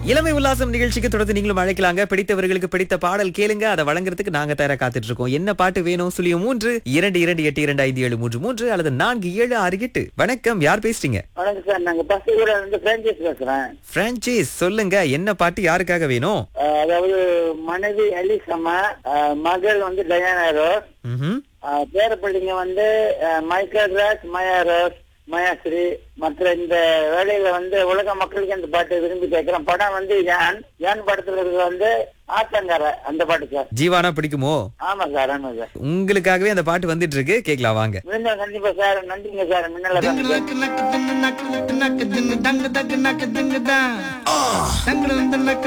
இளமை உல்லாசம் நிகழ்ச்சிக்கு தொடர்ந்து நீங்களும் அழைக்கலாங்க பிடித்தவர்களுக்கு பிடித்த பாடல் கேளுங்க அதை வழங்குறதுக்கு நாங்க தயாரா காத்துட்டு இருக்கோம் என்ன பாட்டு வேணும் சுழிய மூன்று இரண்டு இரண்டு எட்டு இரண்டு ஐந்து ஏழு மூன்று மூன்று அல்லது நான்கு ஏழு ஆறு எட்டு வணக்கம் யார் பேசுறீங்க வணக்கம் சார் நாங்க பஸ் கூட இருந்து பிரான்சைஸ் பேசுறேன் பிரான்சைஸ் சொல்லுங்க என்ன பாட்டு யாருக்காக வேணும் அஹ் அதாவது மனைவி அலிசமா அஹ் மகள் வந்து டயானா ரோஸ் ம்ஹும். அஹ் பேரப்பிள்ளைங்க வந்து அஹ் மைக்கேல் ராஜ் மயா ரோஸ் மயாஸ்ரீ மற்ற இந்த வேலையில வந்து உலக மக்களுக்கு இந்த பாட்டு விரும்பி கேட்கிறேன் படம் வந்து யான் யான் படத்துல இருக்கிற வந்து ஆத்தங்கரை அந்த பாட்டு சார் ஜீவானா பிடிக்குமோ ஆமா சார் ஆமா சார் உங்களுக்காகவே அந்த பாட்டு வந்துட்டு இருக்கு கேக்கலாம் வாங்க மீண்டும் கண்டிப்பா சார் நன்றிங்க சார் மின்னல நக்கு நக்கு தின்னு நக்கு நக்கு நக்கு தின்னு டங்கு டக்கு நக்கு திங்கு தான் டங்கு வந்து நக்கு